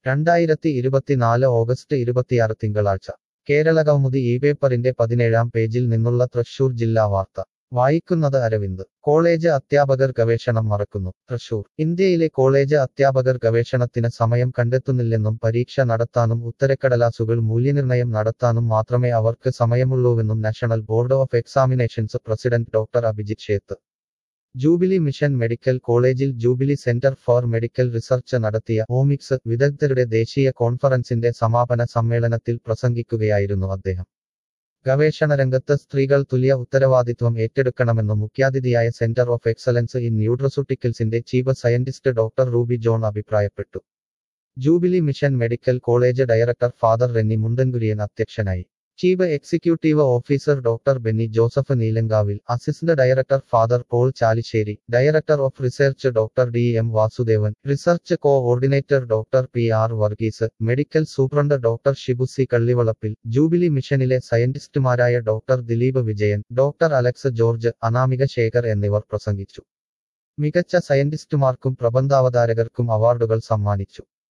രണ്ടായിരത്തി ഇരുപത്തിനാല് ഓഗസ്റ്റ് ഇരുപത്തിയാറ് തിങ്കളാഴ്ച കേരള കൗമുദി ഈ പേപ്പറിന്റെ പതിനേഴാം പേജിൽ നിന്നുള്ള തൃശൂർ ജില്ലാ വാർത്ത വായിക്കുന്നത് അരവിന്ദ് കോളേജ് അധ്യാപകർ ഗവേഷണം മറക്കുന്നു തൃശൂർ ഇന്ത്യയിലെ കോളേജ് അധ്യാപകർ ഗവേഷണത്തിന് സമയം കണ്ടെത്തുന്നില്ലെന്നും പരീക്ഷ നടത്താനും ഉത്തരക്കടലാസുകൾ മൂല്യനിർണ്ണയം നടത്താനും മാത്രമേ അവർക്ക് സമയമുള്ളൂവെന്നും National Board of Examinations president doctor Abhijit Sheth Jubilee Mission Medical കോളേജിൽ Jubilee Centre for Medical Research നടത്തിയ ഓമിക്സ് വിദഗ്ധരുടെ ദേശീയ കോൺഫറൻസിന്റെ സമാപന സമ്മേളനത്തിൽ പ്രസംഗിക്കുകയായിരുന്നു അദ്ദേഹം ഗവേഷണ രംഗത്ത് സ്ത്രീകൾ തുല്യ ഉത്തരവാദിത്വം ഏറ്റെടുക്കണമെന്നും മുഖ്യാതിഥിയായ സെന്റർ ഓഫ് എക്സലൻസ് ഇൻ ന്യൂട്രസൂട്ടിക്കൽസിന്റെ chief scientist doctor Ruby John അഭിപ്രായപ്പെട്ടു Jubilee Mission Medical College director father Renny Mundankurian അധ്യക്ഷനായി chief executive officer doctor Benny Joseph Neelankavil assistant director father Paul Chalissery director of research doctor D M Vasudevan research coordinator doctor P R Varghese medical superintendent doctor Shibu C Kallivalappil Jubilee മിഷനിലെ സയന്റിസ്റ്റുമാരായ doctor Dileep Vijayan doctor Alex George Anamika Shekhar എന്നിവർ പ്രസംഗിച്ചു മികച്ച സയന്റിസ്റ്റുമാർക്കും പ്രബന്ധാവതാരകർക്കും അവാർഡുകൾ സമ്മാനിച്ചു